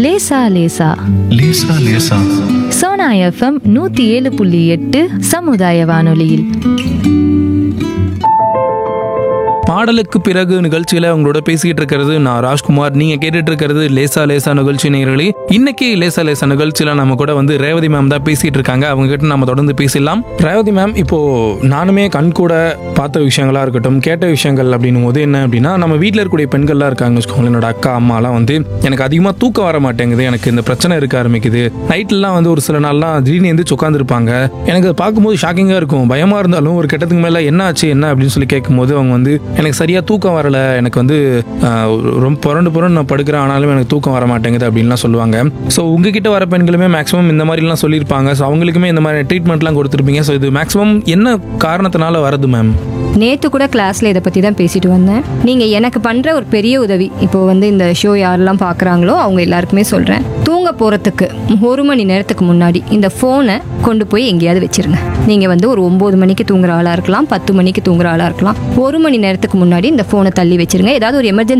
லேசா லேசா லேசா லேசா சோனா எஃப்எம் நூத்தி ஏழு புள்ளி எட்டு சமுதாய வானொலியில் பாடலுக்கு பிறகு நிகழ்ச்சியில உங்களோட பேசிக்கிட்டு இருக்கிறது நான் ராஜ்குமார் நீங்க கேட்டுட்டு இருக்கிறது லேசா லேசா நிகழ்ச்சி நேயர்களே இன்னைக்கு லேசா லேசா நிகழ்ச்சியில நம்ம கூட வந்து ரேவதி மேம் தான் பேசிட்டு இருக்காங்க அவங்க கிட்ட நம்ம தொடர்ந்து பேசிடலாம் ரேவதி மேம் இப்போ நானுமே கண் கூட பார்த்த விஷயங்களா இருக்கட்டும் கேட்ட விஷயங்கள் அப்படின்னும் போது என்ன அப்படின்னா நம்ம வீட்டில் இருக்கக்கூடிய பெண்கள்லாம் இருக்காங்க வச்சுக்கோங்களேன் என்னோட அக்கா அம்மாலாம் வந்து எனக்கு அதிகமாக தூக்கம் வர மாட்டேங்குது எனக்கு இந்த பிரச்சனை இருக்க ஆரம்பிக்குது நைட்லாம் வந்து ஒரு சில நாள்லாம் திடீர்னு எந்திரிச்சு உட்காந்துருப்பாங்க எனக்கு அதை பார்க்கும்போது ஷாக்கிங்காக இருக்கும் பயமா இருந்தாலும் ஒரு கட்டத்துக்கு மேலே என்ன ஆச்சு என்ன அப்படின்னு சொல்லி கேட்கும்போது அவங்க வந்து எனக்கு சரியா தூக்கம் வரல எனக்கு வந்து ஆஹ், ரொம்ப புரண்டு புரண்டு நான் படுக்கிறேன் ஆனாலும் எனக்கு தூக்கம் வர மாட்டேங்குது அப்படின்லாம் சொல்லுவாங்க ஸோ உங்ககிட்ட வர பெண்களுமே மேக்ஸிமம் இந்த மாதிரிலாம் சொல்லியிருப்பாங்க ஸோ அவங்களுக்குமே இந்த மாதிரி ட்ரீட்மெண்ட்லாம் கொடுத்துருப்பீங்க ஸோ இது மேக்ஸிமம் என்ன காரணத்தினால வருது மேம் நேற்று கூட கிளாஸில் இதை பற்றி தான் பேசிட்டு வந்தேன் நீங்கள் எனக்கு பண்ணுற ஒரு பெரிய உதவி இப்போ வந்து இந்த ஷோ யாரெல்லாம் பார்க்குறாங்களோ அவங்க எல்லாருக்குமே சொல்கிறேன் தூங்க போகிறதுக்கு ஒரு மணி நேரத்துக்கு முன்னாடி இந்த ஃபோனை கொண்டு போய் எங்கேயாவது வச்சிருங்க நீங்கள் வந்து ஒரு ஒம்பது மணிக்கு தூங்குற ஆளாக இருக்கலாம் பத்து மணிக்கு தூங்குற ஆளாக இருக்கலாம் ஒரு மணி நேரத்துக்கு முன்னாடி இந்த ஃபோனை தள்ளி வச்சிருங்க ஏதாவது ஒரு எமர்ஜென்சி